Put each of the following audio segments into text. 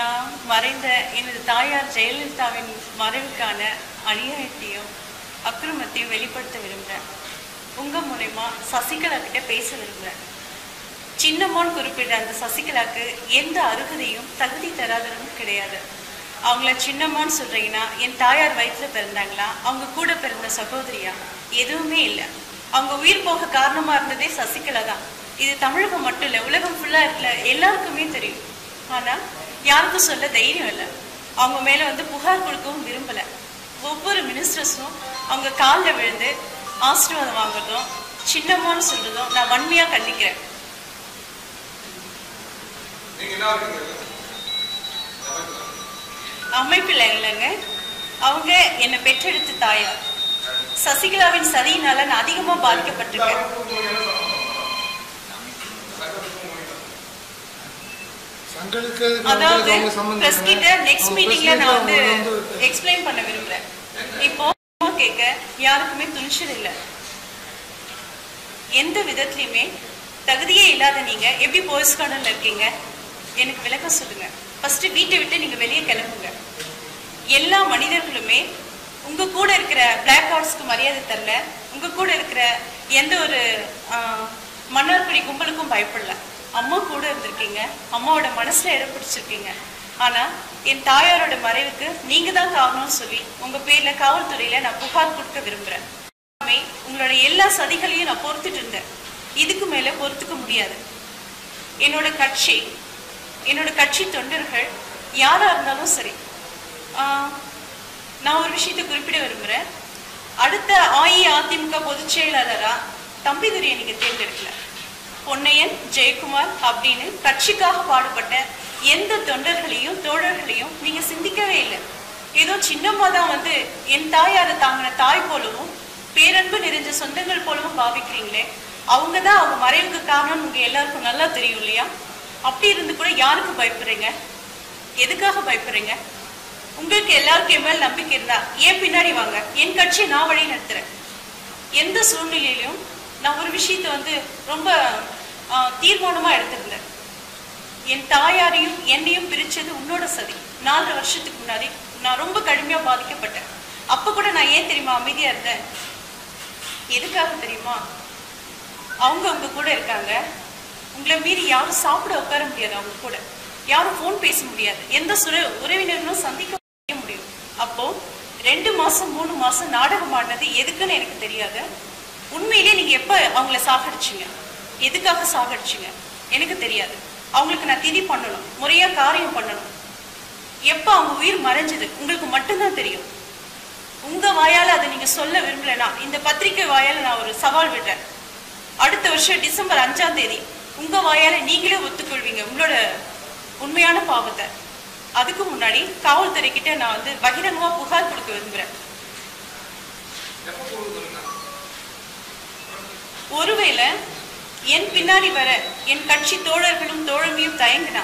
நான் மறைந்த எனது தாயார் ஜெயலலிதாவின் மறைவுக்கான அநியாயத்தையும் அக்கிரமத்தையும் வெளிப்படுத்த விரும்புகிறேன் உங்க மூலயமா சசிகலா கிட்ட பேச விரும்புகிறேன் சின்னம்மான்னு குறிப்பிட்ட அந்த சசிகலாக்கு எந்த அருகதையும் தகுதி தராதவரும் கிடையாது அவங்கள சின்னம்மான்னு சொல்றீங்கன்னா என் தாயார் வயிற்றுல பிறந்தாங்களா அவங்க கூட பிறந்த சகோதரியா எதுவுமே இல்லை அவங்க உயிர் போக காரணமா இருந்ததே சசிகலா தான் இது தமிழகம் மட்டும் இல்லை உலகம் ஃபுல்லா இருக்கல எல்லாருக்குமே தெரியும் ஆனா யாருக்கும் சொல்ல தைரியம் இல்லை அவங்க மேல வந்து புகார் கொடுக்கவும் விரும்பல ஒவ்வொரு மினிஸ்டர்ஸும் அவங்க காலில் விழுந்து ஆசீர்வாதம் வாங்குறதும் சின்னம்மான்னு சொல்றதும் நான் வன்மையா கண்டிக்கிறேன் நீங்க என்ன இருக்கீங்க அமைப்பில் இல்லைங்க அவங்க என்னை பெற்றெடுத்த தாயார் சசிகலாவின் சதியினால நான் அதிகமா பாதிக்கப்பட்டிருக்கேன் சங்களுக்கு அதாவது அவங்க சம்பந்தம் பிரஸ் இல்லை. கிட்ட நெக்ஸ்ட் அவங்க மீட்டிங்ல press நான் meet வந்து அவங்க வந்து எக்ஸ்பிளைன் பண்ண விரும்புறேன் இப்போ சும்மா கேட்க யாருக்குமே துணிச்சல் இல்லை எந்த விதத்துலயுமே தகுதியே இல்லாத நீங்க எப்படி போலீஸ் கார்டன்ல இருக்கீங்க எனக்கு விளக்கம் சொல்லுங்க ஃபர்ஸ்ட் வீட்டை விட்டு நீங்க வெளியே கிளம்புங்க எல்லா மனிதர்களுமே உங்க கூட இருக்கிற பிளாக் ஹார்ட்ஸ்க்கு மரியாதை தரல உங்க கூட இருக்கிற எந்த ஒரு ஆஹ், மன்னார்குடி கும்பலுக்கும் பயப்படல அம்மா கூட இருந்திருக்கீங்க அம்மாவோட மனசுல இடம் பிடிச்சிருக்கீங்க ஆனா என் தாயாரோட மறைவுக்கு நீங்க தான் காரணம்னு சொல்லி உங்க பேர்ல காவல்துறையில நான் புகார் கொடுக்க விரும்புறேன் எல்லாமே உங்களோட எல்லா சதிகளையும் நான் பொறுத்துட்டு இருந்தேன் இதுக்கு மேல பொறுத்துக்க முடியாது என்னோட கட்சி என்னோட கட்சி தொண்டர்கள் யாரா இருந்தாலும் சரி ஆஹ், நான் ஒரு விஷயத்தை குறிப்பிட விரும்புறேன் அடுத்த அஇஅதிமுக பொதுச் செயலாளரா தம்பிதுரையை நீங்க தேர்ந்தெடுக்கல பொன்னையன் ஜெயக்குமார் அப்படின்னு கட்சிக்காக பாடுபட்ட எந்த தொண்டர்களையும் தோழர்களையும் நீங்க சிந்திக்கவே இல்லை ஏதோ சின்னம்மா தான் வந்து என் தாயாரை தாங்கின தாய் போலவும் பேரன்பு நிறைஞ்ச சொந்தங்கள் போலவும் பாவிக்கிறீங்களே அவங்க தான் அவங்க மறைவுக்கு காரணம் உங்க எல்லாருக்கும் நல்லா தெரியும் இல்லையா அப்படி இருந்து கூட யாருக்கு பயப்படுறீங்க எதுக்காக பயப்படுறீங்க உங்களுக்கு எல்லாருக்கும் என் மேல் நம்பிக்கை இருந்தா ஏன் பின்னாடி வாங்க என் கட்சியை நான் வழி நடத்துறேன் எந்த சூழ்நிலையிலும் நான் ஒரு விஷயத்தை வந்து ரொம்ப ஆஹ், தீர்மானமா எடுத்திருந்தேன் என் தாயாரையும் என்னையும் பிரிச்சது உன்னோட சதி நாலரை வருஷத்துக்கு முன்னாடி நான் ரொம்ப கடுமையா பாதிக்கப்பட்டேன் அப்ப கூட நான் ஏன் தெரியுமா அமைதியா இருந்தேன் எதுக்காக தெரியுமா அவங்க உங்க கூட இருக்காங்க உங்களை மீறி யாரும் சாப்பிட உட்கார முடியாது அவங்க கூட யாரும் ஃபோன் பேச முடியாது எந்த சுர உறவினர்களும் சந்திக்க முடியும் அப்போ ரெண்டு மாசம் மூணு மாசம் நாடகம் ஆடினது எதுக்குன்னு எனக்கு தெரியாது உண்மையிலேயே நீங்க எப்ப அவங்கள சாகடிச்சீங்க எதுக்காக சாகடிச்சீங்க எனக்கு தெரியாது அவங்களுக்கு நான் திதி பண்ணணும் முறையா காரியம் பண்ணணும் எப்ப அவங்க உயிர் மறைஞ்சது உங்களுக்கு மட்டும்தான் தெரியும் உங்க வாயால அதை நீங்க சொல்ல விரும்பலனா இந்த பத்திரிக்கை வாயால நான் ஒரு சவால் விடுறேன் அடுத்த வருஷம் டிசம்பர் அஞ்சாம் தேதி உங்க வாயால நீங்களே ஒத்துக்கொள்வீங்க உங்களோட உண்மையான பாவத்தை அதுக்கு முன்னாடி காவல்துறை கிட்ட நான் வந்து பகிரங்கமா புகார் கொடுக்க விரும்புறேன் எப்ப போகுதுங்க ஒருவேளை என் பின்னாடி வர என் கட்சி தோழர்களும் தோழமையும் தயங்கினா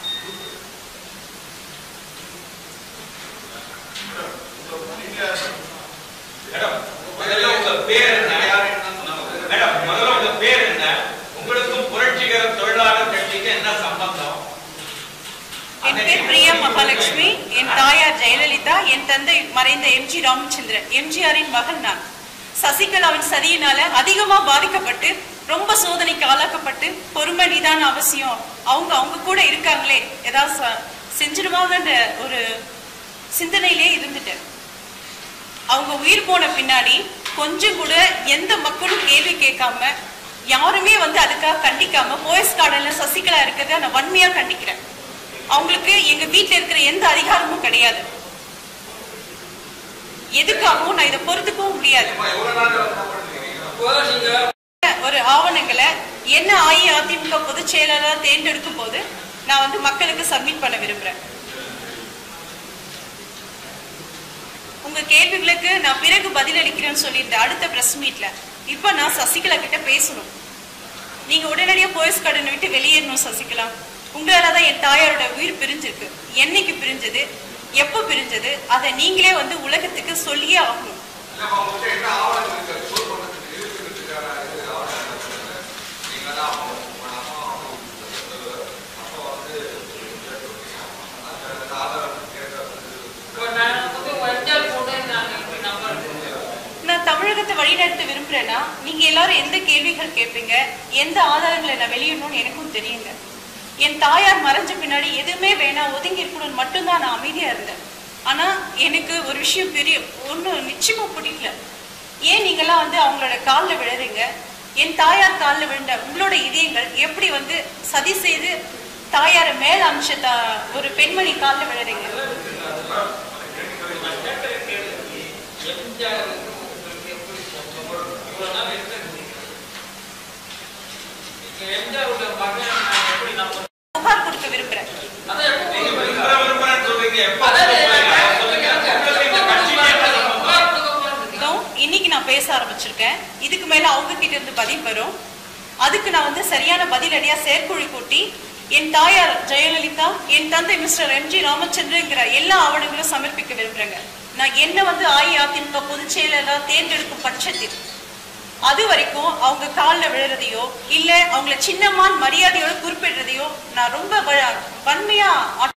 மேடம் முதல்ல உங்க பேர் என்ன மேடம் முதல்ல உங்க பேர் என்ன உங்களுக்கும் புரட்சிகர தொழிலாளர் கட்சிக்கு என்ன சம்பந்தம் என் பேர் பிரியா மகாலட்சுமி என் தாயார் ஜெயலலிதா என் தந்தை மறைந்த எம்ஜி ராமச்சந்திரன் எம்ஜிஆரின் மகன் நான் சசிகலாவின் சதியினால அதிகமா பாதிக்கப்பட்டு ரொம்ப சோதனைக்கு ஆளாக்கப்பட்டு பொறுமை நிதான அவசியம் அவங்க அவங்க கூட இருக்காங்களே ஏதாவது ச- செஞ்சிடுவாங்கன்ற ஒரு சிந்தனையிலே இருந்துட்டேன் அவங்க உயிர் போன பின்னாடி கொஞ்சம் கூட எந்த மக்களும் கேள்வி கேட்காம யாருமே வந்து அதுக்காக கண்டிக்காம போயஸ் கார்டன்ல சசிகலா இருக்கிறத நான் வன்மையா கண்டிக்கிறேன் அவங்களுக்கு எங்க வீட்ல இருக்கிற எந்த அதிகாரமும் கிடையாது எதுக்காகவும் நான் இதை பொறுத்துக்கவும் முடியாது அம்மா, எவ்வளவு நாள் கஷ்டப்பட்டுருக்கீங்க? ஒரு ஆவணங்களை என்ன அஇஅதிமுக பொதுச் செயலாளர் தேர்ந்தெடுக்கும் போது நான் வந்து மக்களுக்கு சப்மிட் பண்ண விரும்புறேன் உங்க கேள்விகளுக்கு நான் பிறகு பதிலளிக்கிறேன்னு சொல்லியிருந்தேன் அடுத்த பிரஸ் மீட்ல இப்ப நான் சசிகலா கிட்ட பேசணும் நீங்க உடனடியா போயஸ் கடனை விட்டு வெளியேறணும் சசிகலா உங்களால தான் என் தாயாரோட உயிர் பிரிஞ்சிருக்கு என்னைக்கு பிரிஞ்சது எப்ப பிரிஞ்சது அதை நீங்களே வந்து உலகத்துக்கு சொல்லியே ஆகணும் இல்லம்மா, உங்ககிட்ட என்ன ஆவணங்கள் இருக்கு? prove பண்றதுக்கு, நிரூபிக்கிறதுக்கான இது ஆவணங்கள் இருக்கு. நீங்க தான் அம்மா, உங்க அம்மா வந்து அப்பா வந்து வெளியிடுறேன்னா நீங்க எல்லாரும் எந்த கேள்விகள் கேட்பீங்க எந்த ஆதாரங்களை நான் வெளியிடணும்னு எனக்கும் தெரியுங்க என் தாயார் மறைஞ்ச பின்னாடி எதுவுமே வேணாம் ஒதுங்கி இருக்கணும்னு மட்டும்தான் நான் அமைதியா இருந்தேன் ஆனா எனக்கு ஒரு விஷயம் பெரிய ஒண்ணு நிச்சயமா பிடிக்கல ஏன் நீங்கெல்லாம் வந்து அவங்களோட காலில் விழுறீங்க என் தாயார் காலில் விழுந்த உங்களோட இதயங்கள் எப்படி வந்து சதி செய்து தாயாரை மேல அமிச்ச தா ஒரு பெண்மணி காலில் விழுறீங்க புகார் கொடுக்க விரும்புறேன் நீங்க விரும்புற விரும்புறேன்னு சொல்றீங்க எப்ப சொல்லுங்க உங்களுக்கு இந்த கட்சியிலே இதோ இன்னைக்கு நான் பேச ஆரம்பிச்சிருக்கேன் இதுக்கு மேல அவங்க கிட்ட இருந்து பதில் வரும் அதுக்கு நான் வந்து சரியான பதிலடியா செயற்குழி கூட்டி என் தாயார் ஜெயலலிதா என் தந்தை மிஸ்டர் எம்ஜி ராமச்சந்திரங்கிற எல்லா ஆவணங்களும் சமர்ப்பிக்க விரும்புறேங்க நான் என்ன வந்து அஇஅதிமுக பொதுச் செயலரா தேர்ந்தெடுக்கும் பட்சத்தில் அது வரைக்கும் அவங்க காலில் விழுறதையோ இல்ல அவங்கள சின்னமான் மரியாதையோட குறிப்பிடுறதையோ நான் ரொம்ப வ- வன்மையா ஆ-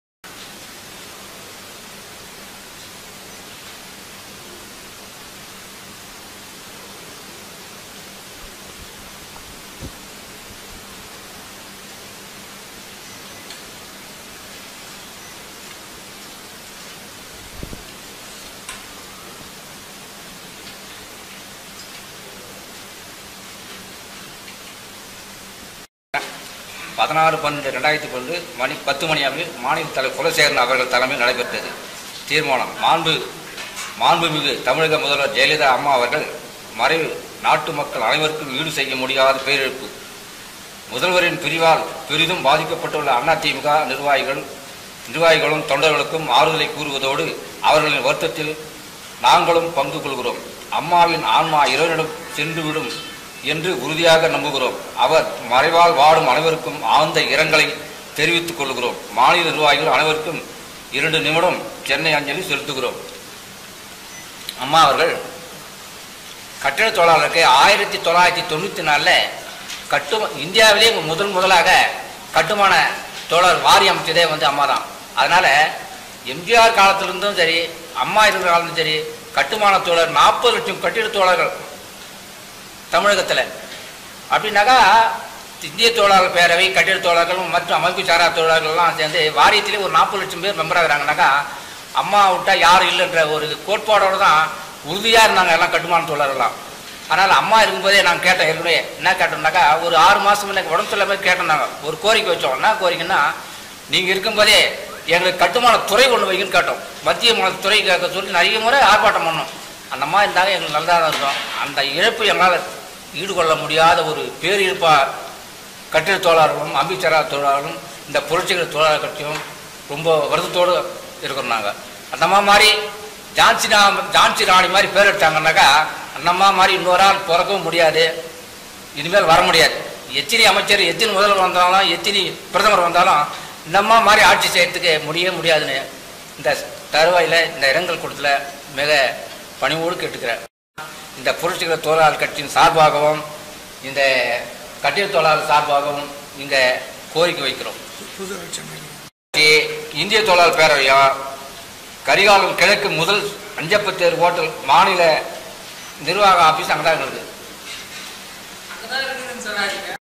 பதினாறு பன்னெண்டு ரெண்டாயிரத்தி பன்னெண்டு மணி பத்து மணி அளவில் மாநில தலைவர் குலசேகரன் அவர்கள் தலைமையில் நடைபெற்றது தீர்மானம் மாண்பு மாண்புமிகு தமிழக முதல்வர் ஜெயலலிதா அம்மா அவர்கள் மறைவு நாட்டு மக்கள் அனைவருக்கும் ஈடு செய்ய முடியாத பேரிழப்பு முதல்வரின் பிரிவால் பெரிதும் பாதிக்கப்பட்டுள்ள அதிமுக நிர்வாகிகள் நிர்வாகிகளும் தொண்டர்களுக்கும் ஆறுதலை கூறுவதோடு அவர்களின் வருத்தத்தில் நாங்களும் பங்கு கொள்கிறோம் அம்மாவின் ஆன்மா இறைவனிடம் சென்றுவிடும் என்று உறுதியாக நம்புகிறோம் அவர் மறைவால் வாடும் அனைவருக்கும் ஆழ்ந்த இரங்கலை தெரிவித்துக் கொள்கிறோம் மாநில நிர்வாகிகள் அனைவருக்கும் இரண்டு நிமிடம் சென்னை அஞ்சலி செலுத்துகிறோம் அம்மா அவர்கள் கட்டிட தொழிலாளருக்கு ஆயிரத்தி தொள்ளாயிரத்தி தொண்ணூற்றி நாலில் கட்டு இந்தியாவிலே முதல் முதலாக கட்டுமான தொழிலாளர் வாரி அமைச்சதே வந்து அம்மா தான் அதனால் எம்ஜிஆர் காலத்திலிருந்தும் சரி அம்மா இருக்கிற காலத்தும் சரி கட்டுமான தொழிலாளர் நாற்பது லட்சம் கட்டிட தொழிலாளர்கள் தமிழகத்தில் அப்படின்னாக்கா இந்திய தொழிலாளர் பேரவை கட்டிட தொழிலாளர்கள் மற்றும் அமைப்பு சாரா தொழிலாளர்கள்லாம் சேர்ந்து வாரியத்திலே ஒரு நாற்பது லட்சம் பேர் மெம்பர் ஆகுறாங்கனாக்கா அம்மா விட்டா யாரும் இல்லைன்ற ஒரு கோட்பாடோடு தான் உறுதியாக இருந்தாங்க எல்லாம் கட்டுமான தொழிலாளர்கள்லாம் அதனால் அம்மா இருக்கும்போதே நான் கேட்டேன் ஏற்கனவே என்ன கேட்டோம்னாக்கா ஒரு ஆறு மாதம் எனக்கு உடம்பு சொல்ல மாதிரி கேட்டோம் நாங்கள் ஒரு கோரிக்கை வச்சோம் என்ன கோரிக்கைன்னா நீங்கள் இருக்கும்போதே எங்களுக்கு கட்டுமான துறை ஒன்று வைங்கன்னு கேட்டோம் மத்திய மாநில துறை கேட்க சொல்லி நிறைய முறை ஆர்ப்பாட்டம் பண்ணோம் அந்த மாதிரி இருந்தாங்க எங்களுக்கு நல்லா தான் இருக்கும் அந்த இழப்பு எங்களால் ஈடுகொள்ள முடியாத ஒரு பேரிழப்பா கட்டிட தொழிலாளர்களும் அம்பிச்சரா தொழிலாளர்களும் இந்த புரட்சிகர தொழிலாளர் கட்சியும் ரொம்ப வருத்தத்தோடு இருக்கிறோம் நாங்கள் அந்தம்மா மாதிரி ஜான்சி ரா- ஜான்சி ராணி மாதிரி பேர் எடுத்தாங்கன்னாக்கா அந்தம்மா மாதிரி இன்னொரு ஆள் பிறக்கவும் முடியாது இனிமேல் வர முடியாது எத்தனை அமைச்சர் எத்தனை முதல்வர் வந்தாலும் எத்தனை பிரதமர் வந்தாலும் இந்தம்மா மாதிரி ஆட்சி செய்யறதுக்கு முடியவே முடியாதுன்னு இந்த தருவாயில் இந்த இரங்கல் கூட்டத்தில் மிக பணிவோடு கேட்டுக்கிறேன் இந்த புரட்சிகர தொழிலாளர் கட்சியின் சார்பாகவும் இந்த கட்டிட தொழிலாளர் சார்பாகவும் இங்கே கோரிக்கை வைக்கிறோம் புது சென்னை இந்திய தொழிலாளர் பேரவையும் கரிகாலம் கிழக்கு முதல் அஞ்சப்பத்தேர் ஹோட்டல் மாநில நிர்வாக ஆபீஸ் அங்கே தான் இருக்குது அங்கதான் இருக்குதுன்னு சொன்னாங்க